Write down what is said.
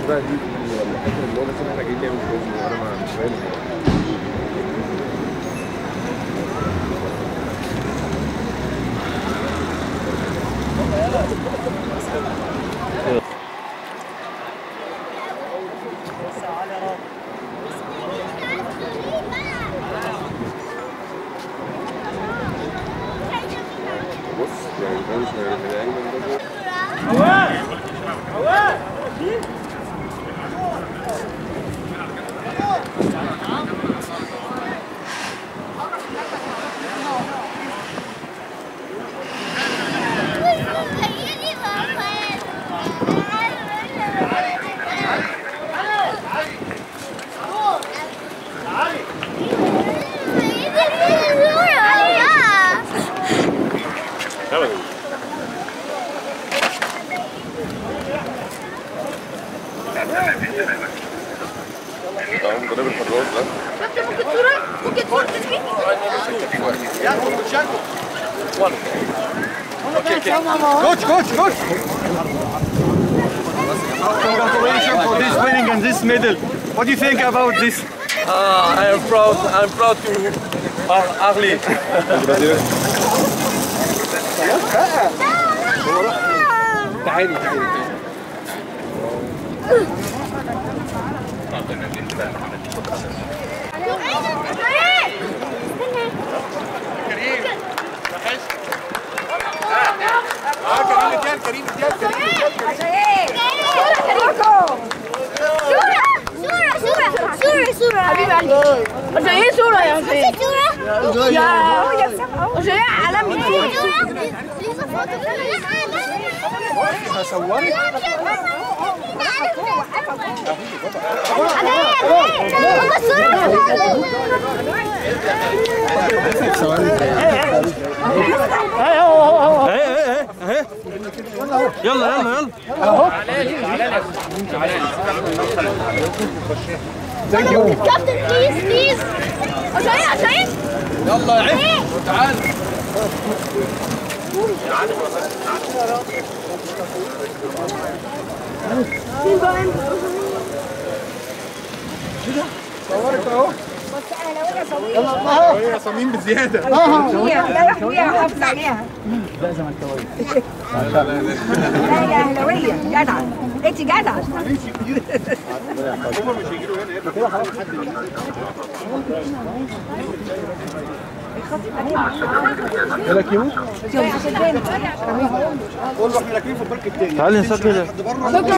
بقى دي ولا فاكر اللي هو بس إن احنا جايين نعمل كويز وانا ما مش فاهم بص يعني ده مش من الانجل ده ابدا طبعا مدرب الحراس ده ممكن صورة ممكن صورة تسمية Coach, coach, coach. Congratulations for this winning and this medal. What do you think about this? Uh, I am proud. I'm proud to Ar- Arlie. تعالي تعالي صورة صورة صورة صورة حبيب قلبي عشان ايه صورة يا حسين؟ صورة؟ يا عشان ايه علامة هصورك يلا يلا يلا كابتن بليز بليز عشان ايه عشان ايه؟ يلا يا عيب تعال صورك اهو يلا صميم بزياده فيها حافظ عليها لا زملكاويه لا يا اهلاويه جدع انت جدع يلا كيمو قول له احنا راكبين في البارك التاني تعالي نسجل